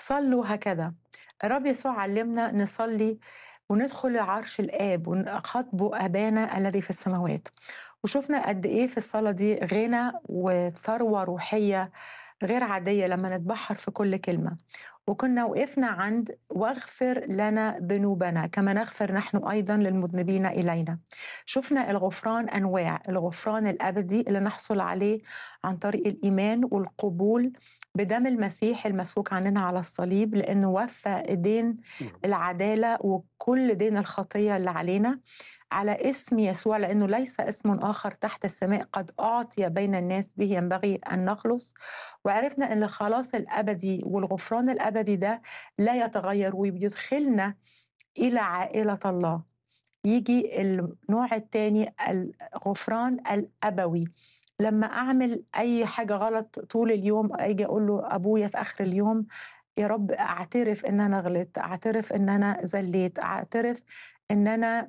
صلوا هكذا الرب يسوع علمنا نصلي وندخل لعرش الآب ونخاطبه أبانا الذي في السماوات وشفنا قد إيه في الصلاة دي غنى وثروة روحية غير عادية لما نتبحر في كل كلمة وكنا وقفنا عند واغفر لنا ذنوبنا كما نغفر نحن أيضا للمذنبين إلينا شفنا الغفران أنواع الغفران الأبدي اللي نحصل عليه عن طريق الإيمان والقبول بدم المسيح المسفوك عننا على الصليب لأنه وفى دين العدالة وكل دين الخطية اللي علينا على اسم يسوع لأنه ليس اسم آخر تحت السماء قد أعطي بين الناس به ينبغي أن نخلص وعرفنا أن الخلاص الأبدي والغفران الأبدي ده لا يتغير وبيدخلنا إلى عائلة الله يجي النوع الثاني الغفران الأبوي لما أعمل أي حاجة غلط طول اليوم أجي أقول له أبويا في آخر اليوم يا رب أعترف إن أنا غلطت أعترف إن أنا زليت أعترف إن أنا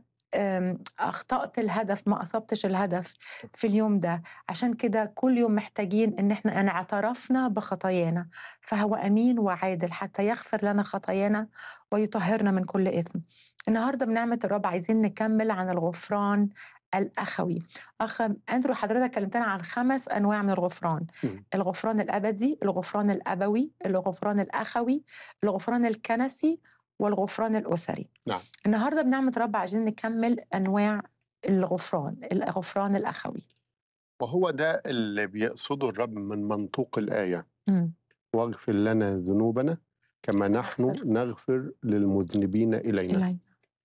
اخطات الهدف ما اصبتش الهدف في اليوم ده عشان كده كل يوم محتاجين ان احنا ان اعترفنا بخطايانا فهو امين وعادل حتى يغفر لنا خطايانا ويطهرنا من كل اثم النهارده بنعمه الرب عايزين نكمل عن الغفران الاخوي اخ اندرو حضرتك كلمتنا عن خمس انواع من الغفران الغفران الابدي الغفران الابوي الغفران الاخوي الغفران الكنسي والغفران الأسري نعم النهاردة بنعمة رب عايزين نكمل أنواع الغفران الغفران الأخوي وهو ده اللي بيقصده الرب من منطوق الآية مم. واغفر لنا ذنوبنا كما نحن اغفر. نغفر للمذنبين إلينا إلينا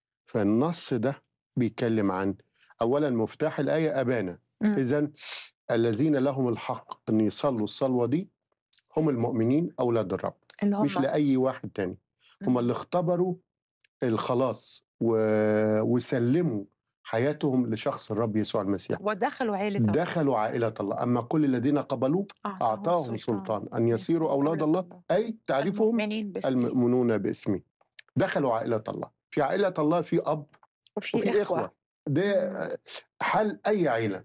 فالنص ده بيتكلم عن أولا مفتاح الآية أبانا مم. إذا الذين لهم الحق أن يصلوا الصلوة دي هم المؤمنين أولاد الرب اللي هم مش لأي واحد تاني هم مم. اللي اختبروا الخلاص و... وسلموا حياتهم لشخص الرب يسوع المسيح ودخلوا عيلة الله. دخلوا عائلة الله أما كل الذين قبلوه أعطاهم سلطان أن يصيروا أولاد الله أي تعرفهم المؤمنين باسمه المؤمنون باسمه دخلوا عائلة الله في عائلة الله في أب وفي, وفي إخوة, إخوة ده حل أي عائلة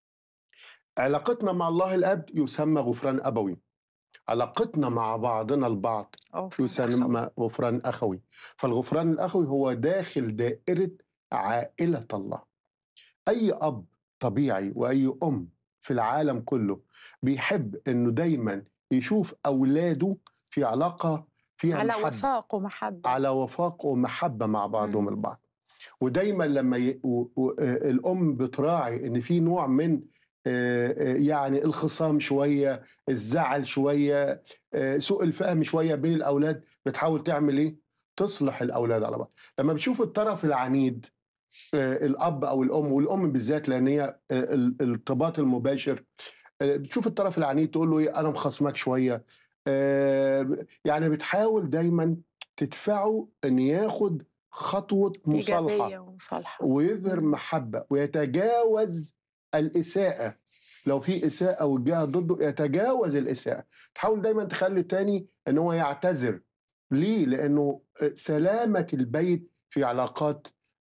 علاقتنا مع الله الأب يسمى غفران أبوي علاقتنا مع بعضنا البعض أو في الأخوة. يسمى غفران أخوي فالغفران الأخوي هو داخل دائرة عائلة الله أي أب طبيعي وأي أم في العالم كله بيحب إنه دايما يشوف أولاده في علاقة فيها على محبة وفاق ومحبة على وفاق ومحبة مع بعضهم مم. البعض ودايما لما ي... و... و... آه، الأم بتراعي إن في نوع من آه، آه، يعني الخصام شوية الزعل شوية آه، سوء الفهم شوية بين الأولاد بتحاول تعمل إيه؟ تصلح الأولاد على بعض لما بتشوف الطرف العنيد آه، الأب أو الأم والأم بالذات لأن هي آه، ال- الارتباط المباشر آه، بتشوف الطرف العنيد تقول له إيه أنا مخصمك شوية آه، يعني بتحاول دايما تدفعه ان ياخد خطوه مصالحه إيجابية ومصالحة ويظهر مم. محبه ويتجاوز الاساءه لو في اساءه والجهه ضده يتجاوز الاساءه تحاول دايما تخلي التاني ان هو يعتذر ليه لانه سلامه البيت في علاقات